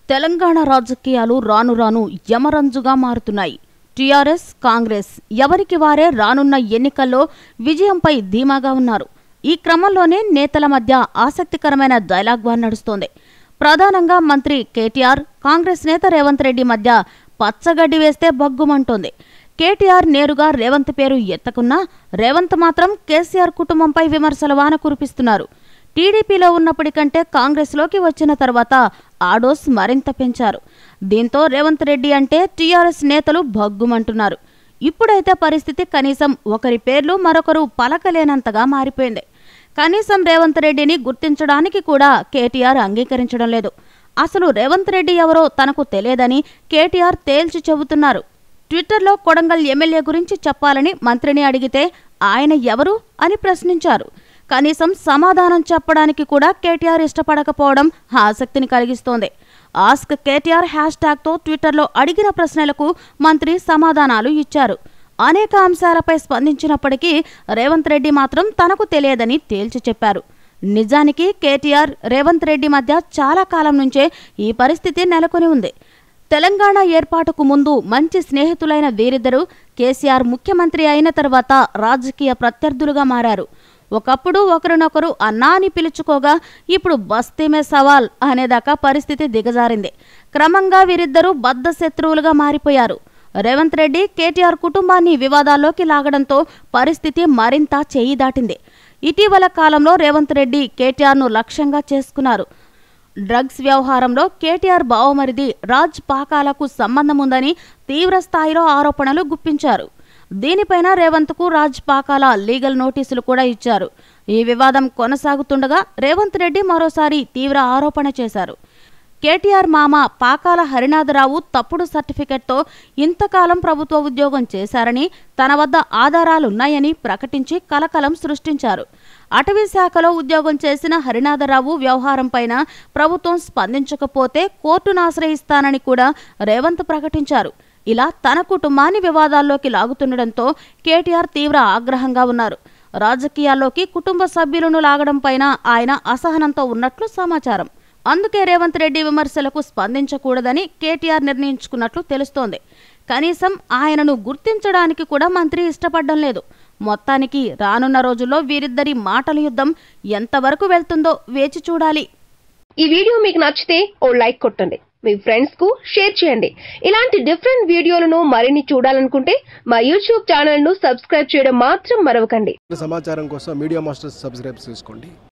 తెలంగాణ రాజకీయాలు రాను రాను యమరంజుగా మారుతున్నాయి టీఆర్ఎస్ కాంగ్రెస్ ఎవరికి వారే రానున్న ఎన్నికల్లో విజయంపై ధీమాగా ఉన్నారు ఈ క్రమంలోనే నేతల మధ్య ఆసక్తికరమైన డైలాగ్ వార్ నడుస్తోంది ప్రధానంగా మంత్రి కేటీఆర్ కాంగ్రెస్ నేత రేవంత్ రెడ్డి మధ్య పచ్చగడ్డి వేస్తే బగ్గుమంటోంది కేటీఆర్ నేరుగా రేవంత్ పేరు ఎత్తకున్నా రేవంత్ మాత్రం కేసీఆర్ కుటుంబంపై విమర్శల వాన కురిపిస్తున్నారు టీడీపీలో ఉన్నప్పటికంటే కాంగ్రెస్లోకి వచ్చిన తర్వాత ఆడోస్ మరింత పెంచారు దీంతో రేవంత్ రెడ్డి అంటే టీఆర్ఎస్ నేతలు భగ్గుమంటున్నారు ఇప్పుడైతే పరిస్థితి కనీసం ఒకరి పేర్లు మరొకరు పలకలేనంతగా మారిపోయింది కనీసం రేవంత్ రెడ్డిని గుర్తించడానికి కూడా కేటీఆర్ అంగీకరించడం లేదు అసలు రేవంత్ రెడ్డి ఎవరో తనకు తెలియదని కేటీఆర్ తేల్చి చెబుతున్నారు ట్విట్టర్లో కొడంగల్ ఎమ్మెల్యే గురించి చెప్పాలని మంత్రిని అడిగితే ఆయన ఎవరు అని ప్రశ్నించారు కనీసం సమాధానం చెప్పడానికి కూడా కేటీఆర్ ఇష్టపడకపోవడం ఆసక్తిని కలిగిస్తోంది ఆస్క్ కేటీఆర్ హ్యాష్ ట్యాగ్తో ట్విట్టర్లో అడిగిన ప్రశ్నలకు మంత్రి సమాధానాలు ఇచ్చారు అనేక అంశాలపై స్పందించినప్పటికీ రేవంత్ రెడ్డి మాత్రం తనకు తెలియదని తేల్చి చెప్పారు నిజానికి కేటీఆర్ రేవంత్ రెడ్డి మధ్య చాలా కాలం నుంచే ఈ పరిస్థితి నెలకొని ఉంది తెలంగాణ ఏర్పాటుకు ముందు మంచి స్నేహితులైన వీరిద్దరూ కేసీఆర్ ముఖ్యమంత్రి అయిన తర్వాత రాజకీయ ప్రత్యర్థులుగా మారారు ఒకప్పుడు ఒకరినొకరు అన్నా అని పిలుచుకోగా ఇప్పుడు బస్తీమే సవాల్ అనేదాకా పరిస్థితి దిగజారింది క్రమంగా వీరిద్దరూ బద్ధ శత్రువులుగా మారిపోయారు రేవంత్ రెడ్డి కేటీఆర్ కుటుంబాన్ని వివాదాల్లోకి లాగడంతో పరిస్థితి మరింత చేయి దాటింది ఇటీవల కాలంలో రేవంత్ రెడ్డి కేటీఆర్ను లక్ష్యంగా చేసుకున్నారు డ్రగ్స్ వ్యవహారంలో కేటీఆర్ బావమరిది రాజ్ పాకాలకు సంబంధం ఉందని తీవ్ర స్థాయిలో ఆరోపణలు గుప్పించారు దీనిపైన రేవంత్కు రాజ్ పాకాల లీగల్ నోటీసులు కూడా ఇచ్చారు ఈ వివాదం కొనసాగుతుండగా రేవంత్ రెడ్డి మరోసారి తీవ్ర ఆరోపణ చేశారు కేటీఆర్ మామ పాకాల హరినాథరావు తప్పుడు సర్టిఫికెట్తో ఇంతకాలం ప్రభుత్వ ఉద్యోగం చేశారని తన వద్ద ఆధారాలున్నాయని ప్రకటించి కలకలం సృష్టించారు అటవీ శాఖలో ఉద్యోగం చేసిన హరినాథరావు వ్యవహారంపైన ప్రభుత్వం స్పందించకపోతే కోర్టును ఆశ్రయిస్తానని కూడా రేవంత్ ప్రకటించారు ఇలా తన కుటుంబాన్ని వివాదాల్లోకి లాగుతుండటంతో కేటీఆర్ తీవ్ర ఆగ్రహంగా ఉన్నారు రాజకీయాల్లోకి కుటుంబ సభ్యులను లాగడం పైన ఆయన అసహనంతో ఉన్నట్లు సమాచారం అందుకే రేవంత్ రెడ్డి విమర్శలకు స్పందించకూడదని కేటీఆర్ నిర్ణయించుకున్నట్లు తెలుస్తోంది కనీసం ఆయనను గుర్తించడానికి కూడా మంత్రి ఇష్టపడడం లేదు మొత్తానికి రానున్న రోజుల్లో వీరిద్దరి మాటల యుద్ధం ఎంతవరకు వెళ్తుందో వేచి చూడాలి ఈ వీడియో మీకు నచ్చితే ఓ లైక్ కొట్టండి మీ ఫ్రెండ్స్ కు షేర్ చేయండి ఇలాంటి డిఫరెంట్ వీడియోలను మరిన్ని చూడాలనుకుంటే మా యూట్యూబ్ ఛానల్ ను సబ్స్క్రైబ్ చేయడం మాత్రం మరవకండి సమాచారం కోసం మీడియా మాస్టర్స్ సబ్స్క్రైబ్ చేసుకోండి